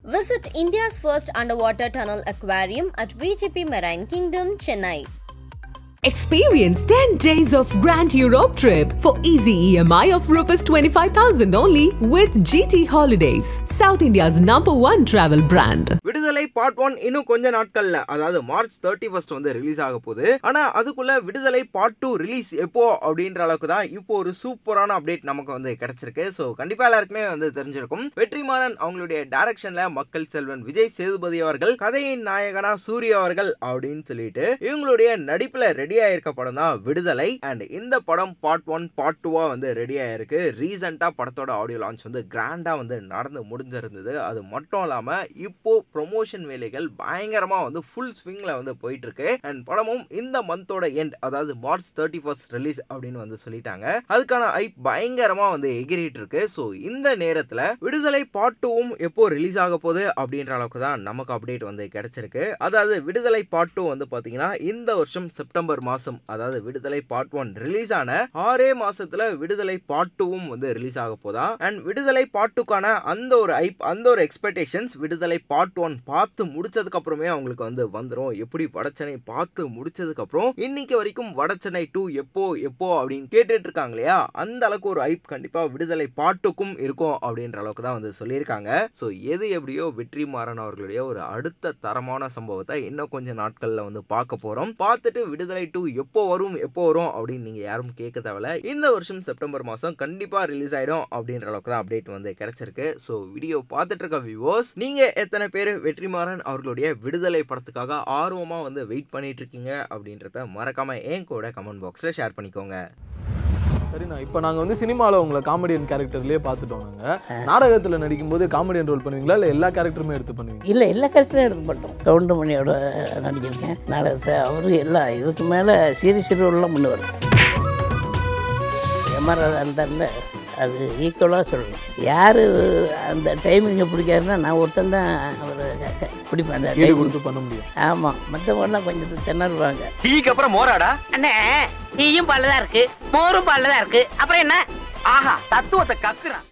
Visit India's first underwater tunnel aquarium at VGP Marine Kingdom, Chennai. Experience 10 days of Grand Europe trip for easy EMI of Rs 25,000 only with GT Holidays, South India's number one travel brand. Viduthalai part one இன்னும் கொஞ்ச நாட்கள்ல அதாவது March thirty first வந்து release ஆக போகுது ஆனா அதுக்குள்ள விடுதலை பார்ட் டூ ரிலீஸ் எப்போ அப்படின்ற அளவுக்கு தான் இப்போ ஒரு சூப்பரான அப்டேட் நமக்கு வந்து கிடைச்சிருக்கு ஸோ கண்டிப்பா எல்லாருக்குமே வந்து தெரிஞ்சிருக்கும் வெற்றிமாறன் அவங்களுடைய டைரக்ஷன்ல மக்கள் செல்வன் விஜய் சேதுபதி அவர்கள் கதையின் நாயகனா சூர்யா அவர்கள் அப்படின்னு சொல்லிட்டு இவங்களுடைய நடிப்புல ரெடி ஆயிருக்க படம் தான் விடுதலை அண்ட் இந்த படம் பார்ட் ஒன் பார்ட் டூவா வந்து ரெடி ஆயிருக்கு ரீசெண்டா படத்தோட ஆடியோ லான்ச் வந்து கிராண்டா வந்து நடந்து முடிஞ்சிருந்தது அது மட்டும் இல்லாம இப்போ ப்ரொமோஷன் வேலைகள் பயங்கரமா வந்து ஃபுல் ஸ்விங்ல வந்து போயிட்டு இருக்கு அண்ட் படமும் இந்த மந்தோட எண்ட் அதாவது மார்ச் தேர்ட்டி ஃபர்ஸ்ட் ரிலீஸ் அப்படின்னு வந்து சொல்லிட்டாங்க அதுக்கான ஐப் பயங்கரமா வந்து எகிரிட்டு இருக்கு ஸோ இந்த நேரத்துல விடுதலை பார்ட் டூவும் எப்போ ரிலீஸ் ஆக போகுது அப்படின்ற அளவுக்கு தான் நமக்கு அப்டேட் வந்து கிடைச்சிருக்கு அதாவது விடுதலை பார்ட் டூ வந்து பாத்தீங்கன்னா இந்த வருஷம் செப்டம்பர் மாசம் அதாவது விடுதலை பார்ட் ஒன் ரிலீஸ் ஆன ஆறே மாசத்துல விடுதலை பார்ட் டூவும் வந்து ரிலீஸ் ஆக போதா அண்ட் விடுதலை பார்ட் டூக்கான அந்த ஒரு ஐப் அந்த ஒரு எக்ஸ்பெக்டேஷன்ஸ் விடுதலை பார்ட் ஒன் பார்த்து முடிச்சதுக்கு அப்புறமே அவங்களுக்கு வந்து வந்துடும் எப்படி வடச்சனை பார்த்து முடிச்சதுக்கு அப்புறம் இன்னைக்கு வரைக்கும் வடச்சனை டூ எப்போ எப்போ அப்படின்னு கேட்டுட்டு இருக்காங்க இல்லையா அந்த அளவுக்கு ஒரு ஐப் கண்டிப்பா விடுதலை பாட்டுக்கும் இருக்கும் அப்படின்ற அளவுக்கு தான் வந்து சொல்லியிருக்காங்க ஸோ எது எப்படியோ வெற்றிமாறன் அவர்களுடைய ஒரு அடுத்த தரமான சம்பவத்தை இன்னும் கொஞ்சம் நாட்கள்ல வந்து பார்க்க போறோம் பார்த்துட்டு விடுதலை டூ எப்போ வரும் எப்போ வரும் அப்படின்னு நீங்க யாரும் கேட்க தேவையில்ல இந்த வருஷம் செப்டம்பர் மாசம் கண்டிப்பா ரிலீஸ் ஆயிடும் அப்படின்ற அளவுக்கு தான் அப்டேட் வந்து கிடைச்சிருக்கு ஸோ வீடியோ பார்த்துட்டு இருக்க வியூவர்ஸ் நீங்க எத்தனை பேர் வெற்றிமாறன் அவர்களுடைய விடுதலை படத்துக்காக ஆர்வமா வந்து வெயிட் பண்ணிட்டு இருக்கீங்க அப்படின்றத மறக்காம என் கூட கமெண்ட் பாக்ஸ்ல ஷேர் பண்ணிக்கோங்க சரிண்ணா இப்போ நாங்கள் வந்து சினிமாவில் உங்களை காமெடியன் கேரக்டர்லேயே பார்த்துட்டோம் நாங்கள் நாடகத்தில் நடிக்கும்போது காமெடியன் ரோல் பண்ணுவீங்களா இல்லை எல்லா கேரக்டருமே எடுத்து பண்ணுவீங்க இல்லை எல்லா கருத்துலையும் எடுக்க மாட்டோம் கவுண்டமணியோட நடிச்சிருக்கேன் நாடகத்தை அவரு எல்லா இதுக்கு மேலே சீரியஸ் ரோல்லாம் பண்ணுவார் எம்ஆர் அந்த அது ஈக்குவலாக சொல்லணும் யார் அந்த டைமிங்கை பிடிக்காதுன்னா நான் ஒருத்தன் தான் அவர் பிடிப்பேன் அந்த ஈடு timing. கொடுத்து பண்ண முடியும் ஆமாம் மற்றவங்கலாம் கொஞ்சம் திணறுவாங்க டீக்கு அப்புறம் மோராடா அண்ணே டீயும் பால்ல தான் இருக்கு மோரும் பால்ல தான் இருக்கு அப்புறம் என்ன ஆஹா தத்துவத்தை கக்குறான்